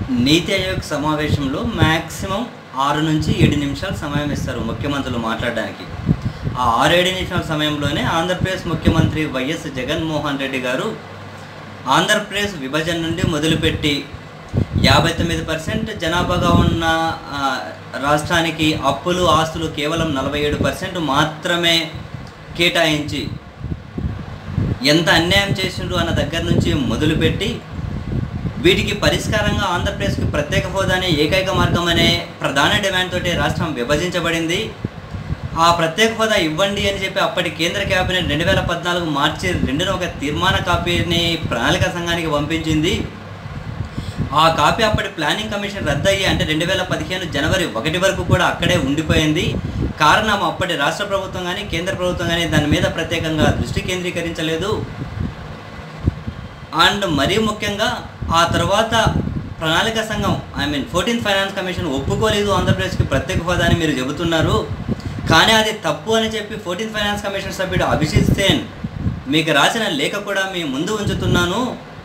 నీతి ఆయోగ్ సమావేశంలో మ్యాక్సిమం ఆరు నుంచి ఏడు నిమిషాలు సమయం ఇస్తారు ముఖ్యమంత్రులు మాట్లాడడానికి ఆ ఆరు ఏడు నిమిషాల సమయంలోనే ఆంధ్రప్రదేశ్ ముఖ్యమంత్రి వైఎస్ జగన్మోహన్ రెడ్డి గారు ఆంధ్రప్రదేశ్ విభజన నుండి మొదలుపెట్టి యాభై తొమ్మిది పర్సెంట్ జనాభాగా ఉన్న ఆ, రాష్ట్రానికి అప్పులు ఆస్తులు కేవలం నలభై ఏడు పర్సెంట్ మాత్రమే కేటాయించి ఎంత అన్యాయం చేసిండ్రు అన్న దగ్గర నుంచి మొదలుపెట్టి వీటికి పరిష్కారంగా ఆంధ్రప్రదేశ్కి ప్రత్యేక హోదా అనే ఏకైక మార్గం అనే ప్రధాన డిమాండ్ తోటి రాష్ట్రం విభజించబడింది ఆ ప్రత్యేక హోదా ఇవ్వండి అని చెప్పి అప్పటి కేంద్ర కేబినెట్ రెండు వేల పద్నాలుగు మార్చి రెండున ఒక తీర్మాన కాపీని ప్రణాళిక సంఘానికి పంపించింది ఆ కాపీ అప్పటి ప్లానింగ్ కమిషన్ రద్దయ్యి అంటే రెండు వేల పదిహేను జనవరి ఒకటి వరకు కూడా అక్కడే ఉండిపోయింది కారణం అప్పటి రాష్ట్ర ప్రభుత్వం కానీ కేంద్ర ప్రభుత్వం కానీ దాని మీద ప్రత్యేకంగా దృష్టి కేంద్రీకరించలేదు అండ్ మరీ ముఖ్యంగా ఆ తర్వాత ప్రణాళిక సంఘం I mean fourteenth finance commission ఒప్పుకోలేదు ఆంధ్రప్రదేశ్కి ప్రత్యేక హోదా అని మీరు చెబుతున్నారు కానీ అది తప్పు అని చెప్పి ఫోర్టీన్త్ ఫైనాన్స్ కమిషన్ సభ్యుడు అభిషేక్ సేన్ మీకు రాసిన లేఖ కూడా మీ ముందు ఉంచుతున్నాను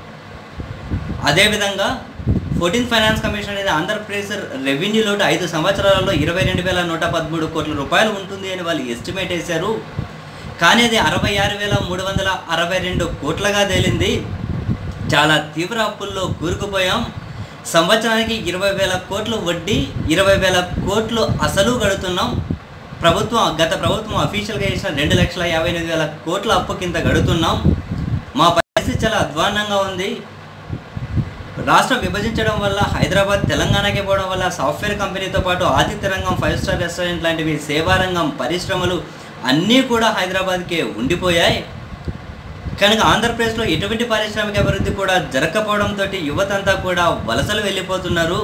అదేవిధంగా ఫోర్టీన్త్ ఫైనాన్స్ కమిషన్ అనేది ఆంధ్రప్రదేశ్ రెవెన్యూ లోటు ఐదు సంవత్సరాలలో ఇరవై రెండు వేల నూట పదమూడు కోట్ల రూపాయలు ఉంటుంది అని వాళ్ళు ఎస్టిమేట్ వేశారు కానీ అది అరవై ఆరు వేల మూడు వందల అరవై రెండు కోట్లగా తేలింది చాలా తీవ్ర అప్పుల్లో కూరుకుపోయాం సంవత్సరానికి ఇరవై వేల కోట్లు వడ్డీ ఇరవై వేల కోట్లు అసలు గడుతున్నాం ప్రభుత్వం గత ప్రభుత్వం అఫీషియల్గా చేసిన రెండు లక్షల యాభై ఎనిమిది వేల కోట్ల అప్పు కింద గడుతున్నాం మా పరిస్థితి చాలా అధ్వాన్నంగా ఉంది రాష్ట్రం విభజించడం వల్ల హైదరాబాద్ తెలంగాణకి పోవడం వల్ల సాఫ్ట్వేర్ కంపెనీతో పాటు ఆతిథ్య రంగం ఫైవ్ స్టార్ రెస్టారెంట్ లాంటివి సేవా రంగం పరిశ్రమలు అన్నీ కూడా హైదరాబాద్కే ఉండిపోయాయి కనుక ఆంధ్రప్రదేశ్లో ఎటువంటి పారిశ్రామిక అభివృద్ధి కూడా జరగకపోవడంతో యువత అంతా కూడా వలసలు వెళ్ళిపోతున్నారు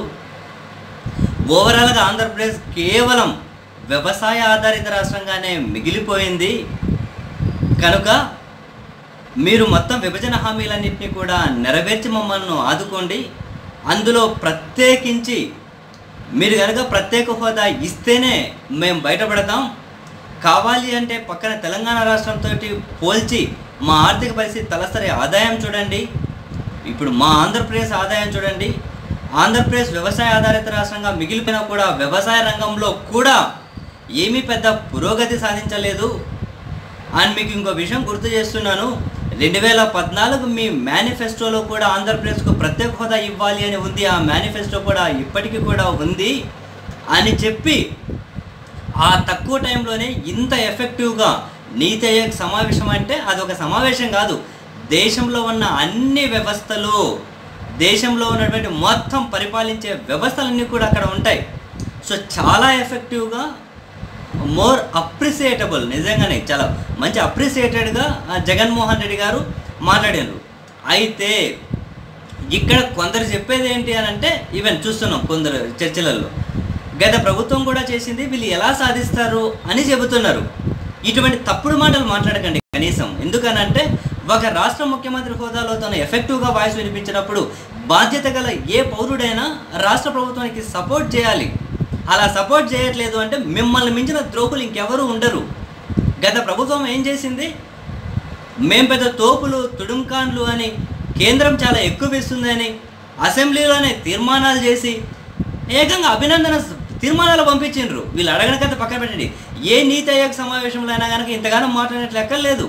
ఓవరాల్గా ఆంధ్రప్రదేశ్ కేవలం వ్యవసాయ ఆధారిత రాష్ట్రంగానే మిగిలిపోయింది కనుక మీరు మొత్తం విభజన హామీలన్నింటినీ కూడా నెరవేర్చి మమ్మల్ని ఆదుకోండి అందులో ప్రత్యేకించి మీరు కనుక ప్రత్యేక హోదా ఇస్తేనే మేము బయటపడతాం కావాలి అంటే పక్కన తెలంగాణ రాష్ట్రంతో పోల్చి మా ఆర్థిక పరిస్థితి తలసరి ఆదాయం చూడండి ఇప్పుడు మా ఆంధ్రప్రదేశ్ ఆదాయం చూడండి ఆంధ్రప్రదేశ్ వ్యవసాయ ఆధారిత రాష్ట్రంగా మిగిలిపోయినా కూడా వ్యవసాయ రంగంలో కూడా ఏమీ పెద్ద పురోగతి సాధించలేదు అండ్ మీకు ఇంకో విషయం గుర్తు చేస్తున్నాను రెండు వేల పద్నాలుగు మీ మేనిఫెస్టోలో కూడా ఆంధ్రప్రదేశ్కు ప్రత్యేక హోదా ఇవ్వాలి అని ఉంది ఆ మేనిఫెస్టో కూడా ఇప్పటికీ కూడా ఉంది అని చెప్పి ఆ తక్కువ టైంలోనే ఇంత ఎఫెక్టివ్గా నీతి ఆయోగ్ సమావేశం అంటే అదొక సమావేశం కాదు దేశంలో ఉన్న అన్ని వ్యవస్థలు దేశంలో ఉన్నటువంటి మొత్తం పరిపాలించే వ్యవస్థలన్నీ కూడా అక్కడ ఉంటాయి సో చాలా ఎఫెక్టివ్గా మోర్ అప్రిసియేటబుల్ నిజంగానే చాలా మంచి అప్రిసియేటెడ్గా జగన్మోహన్ రెడ్డి గారు మాట్లాడారు అయితే ఇక్కడ కొందరు చెప్పేది ఏంటి అని అంటే ఈవెన్ చూస్తున్నాం కొందరు చర్చలలో గత ప్రభుత్వం కూడా చేసింది వీళ్ళు ఎలా సాధిస్తారు అని చెబుతున్నారు ఇటువంటి తప్పుడు మాటలు మాట్లాడకండి కనీసం ఎందుకనంటే ఒక రాష్ట్ర ముఖ్యమంత్రి హోదాలో తను ఎఫెక్టివ్గా వాయిస్ వినిపించినప్పుడు బాధ్యత గల ఏ పౌరుడైనా రాష్ట్ర ప్రభుత్వానికి సపోర్ట్ చేయాలి అలా సపోర్ట్ చేయట్లేదు అంటే మిమ్మల్ని మించిన ద్రోహులు ఇంకెవరూ ఉండరు గత ప్రభుత్వం ఏం చేసింది మేం పెద్ద తోపులు తుడుంకాన్లు అని కేంద్రం చాలా ఎక్కువ ఇస్తుందని అసెంబ్లీలోనే తీర్మానాలు చేసి ఏకంగా అభినందన స- తీర్మానాలు పంపించిండ్రు వీళ్ళు అడగని కథ పక్కన పెట్టండి ఏ నీతి ఆయోగ్ సమావేశంలో అయినా కనుక ఇంతగానో మాట్లాడినట్లు ఎక్కర్లేదు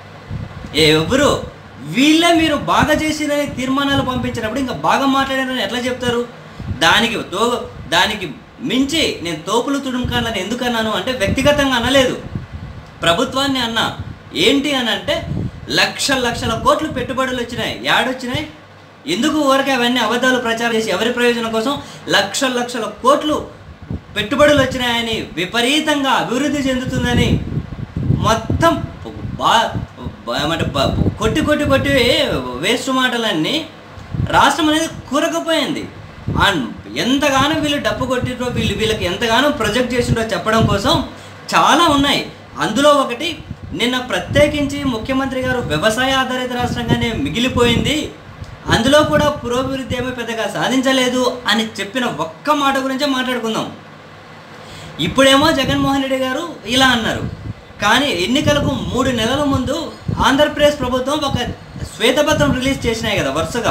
ఎవరు వీళ్ళే మీరు బాగా చేసిరని తీర్మానాలు పంపించినప్పుడు ఇంకా బాగా మాట్లాడారని ఎట్లా చెప్తారు దానికి తో దానికి మించి నేను తోపులు తుడుంకాలని ఎందుకు అన్నాను అంటే వ్యక్తిగతంగా అనలేదు ప్రభుత్వాన్ని అన్నా ఏంటి అని అంటే లక్షల లక్షల కోట్లు పెట్టుబడులు వచ్చినాయి యాడొచ్చినాయి ఎందుకు ఊరికే అవన్నీ అబద్ధాలు ప్రచారం చేసి ఎవరి ప్రయోజనం కోసం లక్షల లక్షల కోట్లు పెట్టుబడులు వచ్చినాయని విపరీతంగా అభివృద్ధి చెందుతుందని మొత్తం బా బా- ఏమంటే బా- కొట్టి కొట్టి కొట్టి వేస్ట్ మాటలన్నీ రాష్ట్రం అనేది కూరకపోయింది అండ్ ఎంతగానో వీళ్ళు డప్పు కొట్టిరో వీళ్ళు వీళ్ళకి ఎంతగానో ప్రొజెక్ట్ చేసిండ్రో చెప్పడం కోసం చాలా ఉన్నాయి అందులో ఒకటి నిన్న ప్రత్యేకించి ముఖ్యమంత్రి గారు వ్యవసాయ ఆధారిత రాష్ట్రంగానే మిగిలిపోయింది అందులో కూడా పురోభివృద్ధి ఏమీ పెద్దగా సాధించలేదు అని చెప్పిన ఒక్క మాట గురించే మాట్లాడుకుందాం ఇప్పుడేమో జగన్మోహన్ రెడ్డి గారు ఇలా అన్నారు కానీ ఎన్నికలకు మూడు నెలల ముందు ఆంధ్రప్రదేశ్ ప్రభుత్వం ఒక శ్వేతపత్రం రిలీజ్ చేసినాయి కదా వరుసగా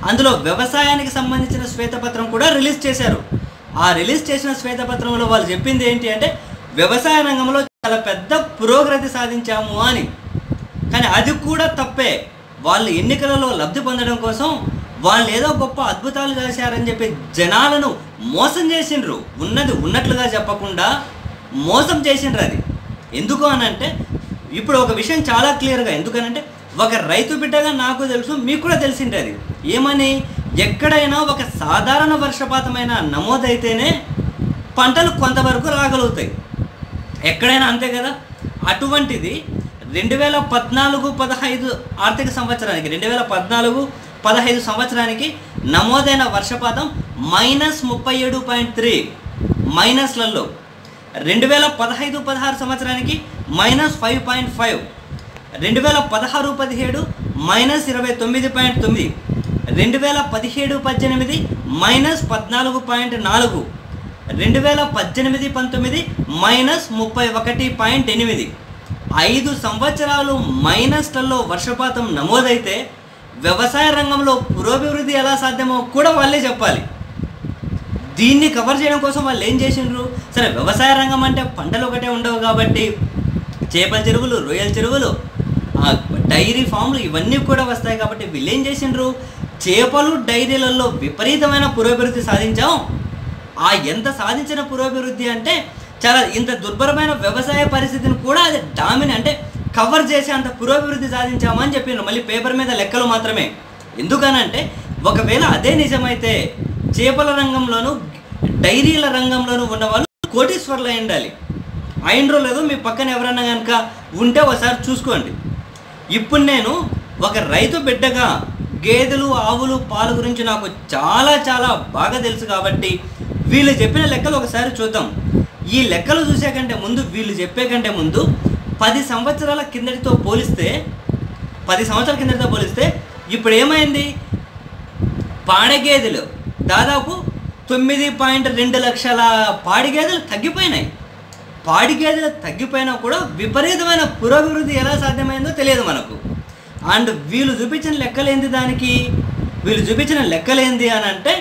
అందులో వ్యవసాయానికి సంబంధించిన శ్వేతపత్రం కూడా రిలీజ్ చేశారు ఆ రిలీజ్ చేసిన శ్వేతపత్రంలో వాళ్ళు చెప్పింది ఏంటి అంటే వ్యవసాయ రంగంలో చాలా పెద్ద పురోగతి సాధించాము అని కానీ అది కూడా తప్పే వాళ్ళు ఎన్నికలలో లబ్ధి పొందడం కోసం వాళ్ళు ఏదో గొప్ప అద్భుతాలు చేశారని చెప్పి జనాలను మోసం చేసిండ్రు ఉన్నది ఉన్నట్లుగా చెప్పకుండా మోసం చేసిండ్రు అది ఎందుకు అనంటే ఇప్పుడు ఒక విషయం చాలా క్లియర్గా ఎందుకనంటే ఒక రైతు బిడ్డగా నాకు తెలుసు మీకు కూడా తెలిసిండే అది ఏమని ఎక్కడైనా ఒక సాధారణ వర్షపాతమైన నమోదైతేనే పంటలు కొంతవరకు రాగలుగుతాయి ఎక్కడైనా అంతే కదా అటువంటిది రెండు వేల పద్నాలుగు పదహైదు ఆర్థిక సంవత్సరానికి రెండు వేల పద్నాలుగు పదహైదు సంవత్సరానికి నమోదైన వర్షపాతం మైనస్ ముప్పై ఏడు పాయింట్ త్రీ మైనస్లలో రెండు వేల పదహైదు పదహారు సంవత్సరానికి మైనస్ ఫైవ్ పాయింట్ ఫైవ్ రెండు వేల పదహారు పదిహేడు మైనస్ ఇరవై తొమ్మిది పాయింట్ తొమ్మిది రెండు వేల పదిహేడు పద్దెనిమిది మైనస్ పద్నాలుగు పాయింట్ నాలుగు రెండు వేల పద్దెనిమిది పంతొమ్మిది మైనస్ ముప్పై ఒకటి పాయింట్ ఎనిమిది ఐదు సంవత్సరాలు మైనస్లలో వర్షపాతం నమోదైతే వ్యవసాయ రంగంలో పురోభివృద్ధి ఎలా సాధ్యమో కూడా వాళ్ళే చెప్పాలి దీన్ని కవర్ చేయడం కోసం వాళ్ళు ఏం చేసిండ్రు సరే వ్యవసాయ రంగం అంటే పంటలు ఒకటే ఉండవు కాబట్టి చేపల చెరువులు రొయ్యల చెరువులు ఆ డైరీ ఫామ్లు ఇవన్నీ కూడా వస్తాయి కాబట్టి వీళ్ళు ఏం చేసిండ్రు చేపలు డైరీలలో విపరీతమైన పురోభివృద్ధి సాధించాం ఆ ఎంత సాధించిన పురోభివృద్ధి అంటే చాలా ఇంత దుర్భరమైన వ్యవసాయ పరిస్థితిని కూడా అది డామిని అంటే కవర్ చేసే అంత పురోభివృద్ధి సాధించామని చెప్పిండ్రు మళ్ళీ పేపర్ మీద లెక్కలు మాత్రమే ఎందుకనంటే ఒకవేళ అదే నిజమైతే చేపల రంగంలోనూ డైరీల రంగంలోనూ ఉన్నవాళ్ళు కోటీశ్వర్లు అయి ఉండాలి అయినరో లేదో మీ పక్కన ఎవరైనా కనుక ఉంటే ఒకసారి చూసుకోండి ఇప్పుడు నేను ఒక రైతు బిడ్డగా గేదెలు ఆవులు పాలు గురించి నాకు చాలా చాలా బాగా తెలుసు కాబట్టి వీళ్ళు చెప్పిన లెక్కలు ఒకసారి చూద్దాం ఈ లెక్కలు చూసే కంటే ముందు వీళ్ళు చెప్పే కంటే ముందు పది సంవత్సరాల కిందటితో పోలిస్తే పది సంవత్సరాల కిందటితో పోలిస్తే ఇప్పుడు ఏమైంది పాడగేదెలు దాదాపు తొమ్మిది పాయింట్ రెండు లక్షల పాడి గేదెలు తగ్గిపోయినాయి పాడి గేదెలు తగ్గిపోయినా కూడా విపరీతమైన పురోభివృద్ధి ఎలా సాధ్యమైందో తెలియదు మనకు అండ్ వీళ్ళు చూపించిన లెక్కలేంది దానికి వీళ్ళు చూపించిన లెక్కలేంది అని అంటే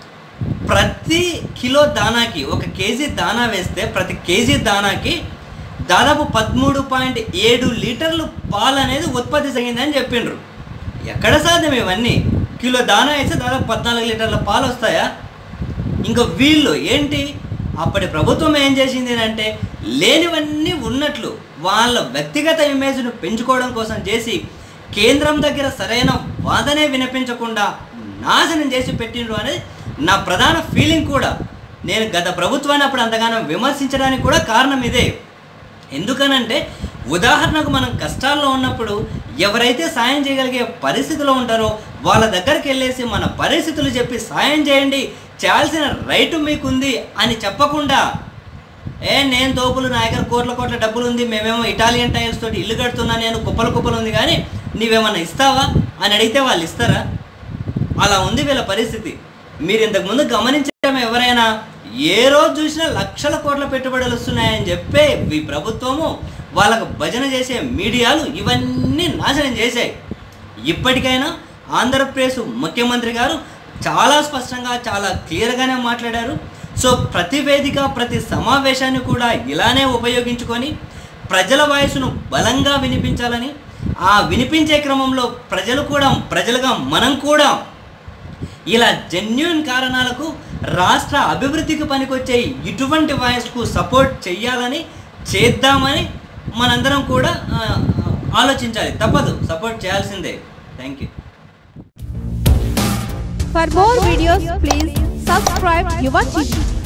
ప్రతి కిలో దానాకి ఒక కేజీ దానా వేస్తే ప్రతి కేజీ దానాకి దాదాపు పదమూడు పాయింట్ ఏడు లీటర్లు పాలు అనేది ఉత్పత్తి జరిగిందని చెప్పిండ్రు ఎక్కడ సాధ్యం ఇవన్నీ కిలో దానా వేస్తే దాదాపు పద్నాలుగు లీటర్ల పాలు వస్తాయా ఇంకా వీళ్ళు ఏంటి అప్పటి ప్రభుత్వం ఏం చేసింది అంటే లేనివన్నీ ఉన్నట్లు వాళ్ళ వ్యక్తిగత ఇమేజ్ను పెంచుకోవడం కోసం చేసి కేంద్రం దగ్గర సరైన వాదనే వినిపించకుండా నాశనం చేసి పెట్టిండ్రు అనేది నా ప్రధాన ఫీలింగ్ కూడా నేను గత ప్రభుత్వాన్ని అప్పుడు అంతగానో విమర్శించడానికి కూడా కారణం ఇదే ఎందుకనంటే ఉదాహరణకు మనం కష్టాల్లో ఉన్నప్పుడు ఎవరైతే సాయం చేయగలిగే పరిస్థితిలో ఉంటారో వాళ్ళ దగ్గరికి వెళ్ళేసి మన పరిస్థితులు చెప్పి సాయం చేయండి చేయాల్సిన రైటు మీకుంది అని చెప్పకుండా ఏ నేను తోపులు నా దగ్గర కోట్ల కోట్ల డబ్బులు ఉంది మేమేమో ఇటాలియన్ టైల్స్ తోటి ఇల్లు కడుతున్నా నేను కుప్పలు కుప్పలు ఉంది కానీ నీవేమన్నా ఇస్తావా అని అడిగితే వాళ్ళు ఇస్తారా అలా ఉంది వీళ్ళ పరిస్థితి మీరు ఇంతకుముందు గమనించడం ఎవరైనా ఏ రోజు చూసినా లక్షల కోట్ల పెట్టుబడులు వస్తున్నాయని చెప్పే ఈ ప్రభుత్వము వాళ్ళకు భజన చేసే మీడియాలు ఇవన్నీ నాశనం చేశాయి ఇప్పటికైనా ఆంధ్రప్రదేశ్ ముఖ్యమంత్రి గారు చాలా స్పష్టంగా చాలా క్లియర్గానే మాట్లాడారు సో ప్రతి వేదిక ప్రతి సమావేశాన్ని కూడా ఇలానే ఉపయోగించుకొని ప్రజల వాయిస్ను బలంగా వినిపించాలని ఆ వినిపించే క్రమంలో ప్రజలు కూడా ప్రజలుగా మనం కూడా ఇలా జెన్యున్ కారణాలకు రాష్ట్ర అభివృద్ధికి పనికొచ్చే ఇటువంటి వాయిస్కు సపోర్ట్ చెయ్యాలని చేద్దామని మనందరం కూడా ఆ, ఆలోచించాలి తప్పదు సపోర్ట్ చేయాల్సిందే thank you For more videos, please subscribe Yuva TV.